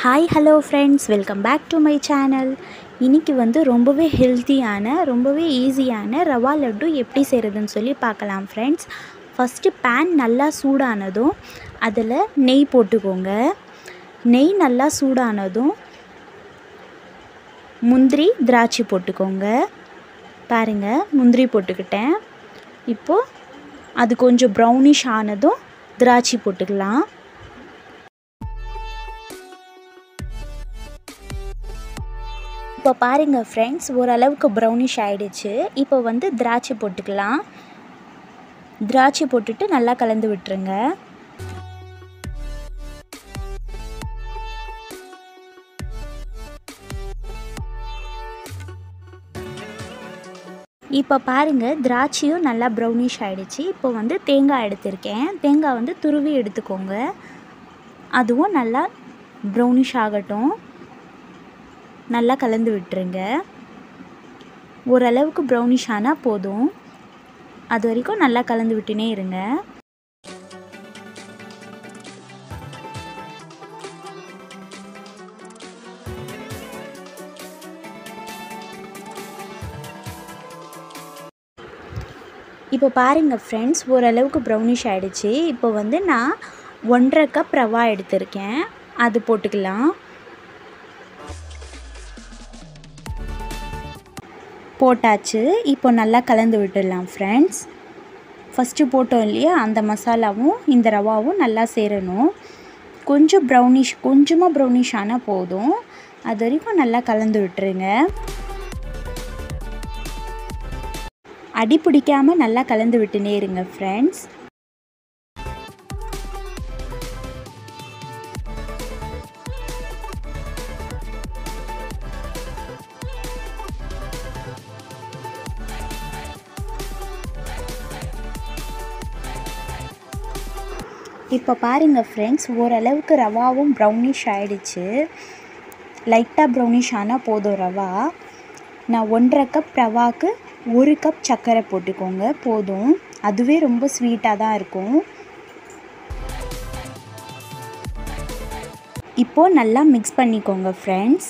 hi hello friends welcome back to my channel இன்றைக்கி வந்து ரொம்பவே ஹெல்த்தியான ரொம்பவே ஈஸியான ரவா லட்டு எப்படி செய்கிறதுன்னு சொல்லி பார்க்கலாம் ஃப்ரெண்ட்ஸ் ஃபஸ்ட்டு பேன் நல்லா சூடானதும் அதில் நெய் போட்டுக்கோங்க நெய் நல்லா சூடானதும் முந்திரி திராட்சை போட்டுக்கோங்க பாருங்கள் முந்திரி போட்டுக்கிட்டேன் இப்போது அது கொஞ்சம் ப்ரௌனிஷ் ஆனதும் திராட்சை போட்டுக்கலாம் இப்போ பாருங்கள் ஃப்ரெண்ட்ஸ் ஓரளவுக்கு ப்ரௌனிஷ் ஆகிடுச்சு இப்போ வந்து திராட்சை போட்டுக்கலாம் திராட்சை போட்டுட்டு நல்லா கலந்து விட்டுருங்க இப்போ பாருங்கள் திராட்சையும் நல்லா ப்ரௌனிஷ் ஆகிடுச்சு இப்போ வந்து தேங்காய் எடுத்திருக்கேன் தேங்காய் வந்து துருவி எடுத்துக்கோங்க அதுவும் நல்லா ப்ரௌனிஷ் ஆகட்டும் நல்லா கலந்து விட்டுருங்க ஓரளவுக்கு ப்ரௌனிஷ் ஆனால் போதும் அது வரைக்கும் நல்லா கலந்து விட்டுனே இருங்க இப்போ பாருங்கள் ஃப்ரெண்ட்ஸ் ஓரளவுக்கு ப்ரௌனிஷ் ஆகிடுச்சு இப்போ வந்து நான் ஒன்றரை கப் ரவா எடுத்திருக்கேன் அது போட்டுக்கலாம் போட்டாச்சு இப்போ நல்லா கலந்து விட்டுடலாம் ஃப்ரெண்ட்ஸ் ஃபஸ்ட்டு போட்டோம் இல்லையா அந்த மசாலாவும் இந்த ரவாவும் நல்லா சேரணும் கொஞ்சம் ப்ரௌனிஷ் கொஞ்சமாக ப்ரௌனிஷ் ஆனால் போதும் அது வரைக்கும் நல்லா கலந்து விட்டுருங்க அடி பிடிக்காமல் நல்லா கலந்து விட்டுனே இருங்க ஃப்ரெண்ட்ஸ் இப்போ பாருங்கள் ஃப்ரெண்ட்ஸ் ஓரளவுக்கு ரவாவும் ப்ரௌனிஷ் ஆகிடுச்சு லைட்டாக ப்ரௌனிஷ் ஆனால் போதும் ரவா நான் ஒன்றரை கப் ரவாவுக்கு ஒரு கப் சர்க்கரை போட்டுக்கோங்க போதும் அதுவே ரொம்ப ஸ்வீட்டாக தான் இருக்கும் இப்போது நல்லா மிக்ஸ் பண்ணிக்கோங்க ஃப்ரெண்ட்ஸ்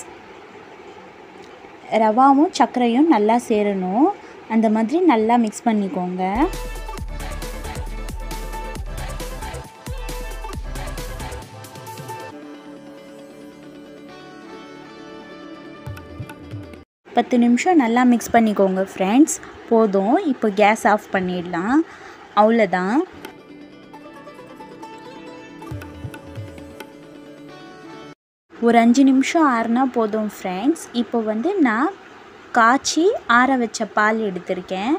ரவாவும் சர்க்கரையும் நல்லா சேரணும் அந்த மாதிரி நல்லா மிக்ஸ் பண்ணிக்கோங்க பத்து நிமிஷம் நல்லா மிக்ஸ் பண்ணிக்கோங்க ஃப்ரெண்ட்ஸ் போதும் இப்போ கேஸ் ஆஃப் பண்ணிடலாம் அவ்வளோதான் ஒரு அஞ்சு நிமிஷம் ஆறுனா போதும் ஃப்ரெண்ட்ஸ் இப்போ வந்து நான் காய்ச்சி ஆற வச்ச பால் எடுத்திருக்கேன்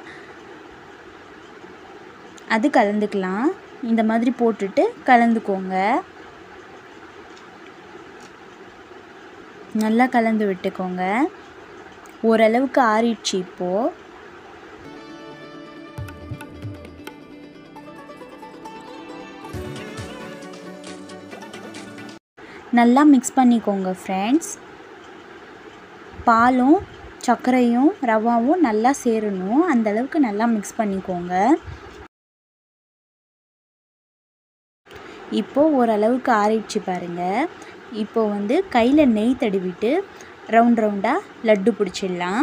அது கலந்துக்கலாம் இந்த மாதிரி போட்டுட்டு கலந்துக்கோங்க நல்லா கலந்து விட்டுக்கோங்க ஓரளவுக்கு ஆறிடுச்சு இப்போது நல்லா மிக்ஸ் பண்ணிக்கோங்க ஃப்ரெண்ட்ஸ் பாலும் சர்க்கரையும் ரவாவும் நல்லா சேரணும் அந்தளவுக்கு நல்லா மிக்ஸ் பண்ணிக்கோங்க இப்போது ஓரளவுக்கு ஆறிடுச்சு பாருங்கள் இப்போது வந்து கையில் நெய் தடவிட்டு ரவுண்ட் ரவுண்டாக லட்டு பிடிச்சிடலாம்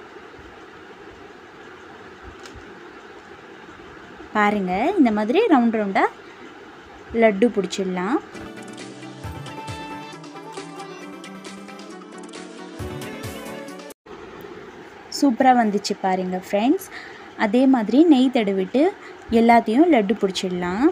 பாருங்கள் இந்த மாதிரி ரவுண்ட் ரவுண்டாக லட்டு பிடிச்சிடலாம் சூப்பராக வந்துச்சு பாருங்கள் ஃப்ரெண்ட்ஸ் அதே மாதிரி நெய் தடவிட்டு எல்லாத்தையும் லட்டு பிடிச்சிடலாம்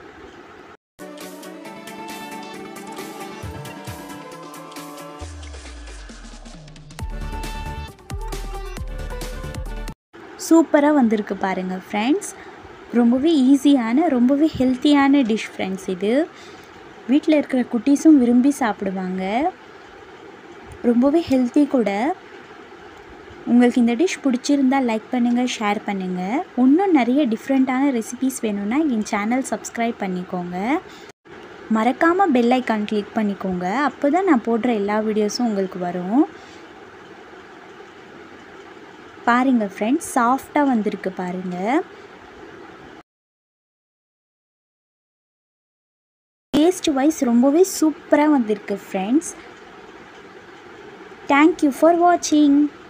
சூப்பராக வந்திருக்கு பாருங்கள் ஃப்ரெண்ட்ஸ் ரொம்பவே ஈஸியான ரொம்பவே ஹெல்த்தியான டிஷ் ஃப்ரெண்ட்ஸ் இது வீட்டில் இருக்கிற குட்டீஸும் விரும்பி சாப்பிடுவாங்க ரொம்பவே ஹெல்த்தி கூட உங்களுக்கு இந்த டிஷ் பிடிச்சிருந்தா லைக் பண்ணுங்கள் ஷேர் பண்ணுங்கள் இன்னும் நிறைய டிஃப்ரெண்ட்டான ரெசிபீஸ் வேணும்னா என் சேனல் சப்ஸ்கிரைப் பண்ணிக்கோங்க மறக்காமல் பெல் ஐக்கான் கிளிக் பண்ணிக்கோங்க அப்போ தான் நான் போடுற எல்லா வீடியோஸும் உங்களுக்கு வரும் பாருங்கள் ஃப்ரெண்ட்ஸ் சாஃப்டாக வந்திருக்கு பாருங்கள் டேஸ்ட் வைஸ் ரொம்பவே சூப்பராக வந்திருக்கு ஃப்ரெண்ட்ஸ் தேங்க்யூ ஃபார் வாட்சிங்